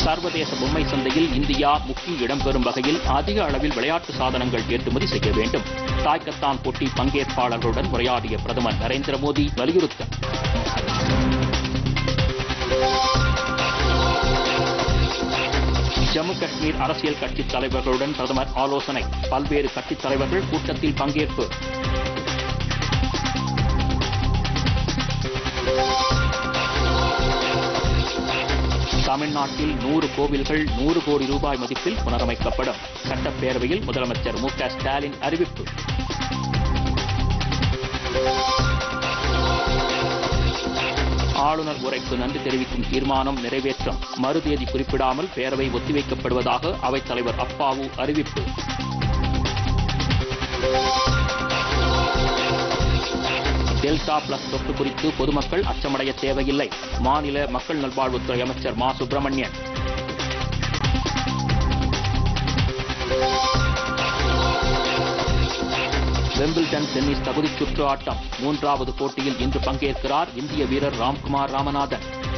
சர்வதேச பொம்மை சந்தையில் இந்தியா முக்கிய இடம்பெறும் வகையில் அதிக அளவில் விளையாட்டு சாதனங்கள் ஏற்றுமதி செய்ய வேண்டும் தாய்க்கத்தான் போட்டி பங்கேற்பாளர்களுடன் உரையாடிய பிரதமர் நரேந்திர மோடி வலியுறுத்தல் ஜம்மு காஷ்மீர் அரசியல் கட்சித் தலைவர்களுடன் பிரதமர் ஆலோசனை பல்வேறு கட்சித் தலைவர்கள் கூட்டத்தில் பங்கேற்பு தமிழ்நாட்டில் நூறு கோவில்கள் நூறு கோடி ரூபாய் மதிப்பில் புனரமைக்கப்படும் சட்டப்பேரவையில் முதலமைச்சர் மு க ஸ்டாலின் அறிவிப்பு ஆளுநர் உரைக்கு நன்றி தெரிவிக்கும் தீர்மானம் நிறைவேற்றம் மறுதேதி குறிப்பிடாமல் பேரவை ஒத்திவைக்கப்படுவதாக அவைத் தலைவர் அப்பாவு அறிவிப்பு டெல்டா பிளஸ் தொற்று குறித்து பொதுமக்கள் அச்சமடைய தேவையில்லை மாநில மக்கள் நல்வாழ்வுத்துறை அமைச்சர் மா சுப்பிரமணியன் வெம்பிள்டன் டென்னிஸ் தகுதிச் சுற்று ஆட்டம் மூன்றாவது போட்டியில் இன்று பங்கேற்கிறார் இந்திய வீரர் ராம்குமார் ராமநாதன்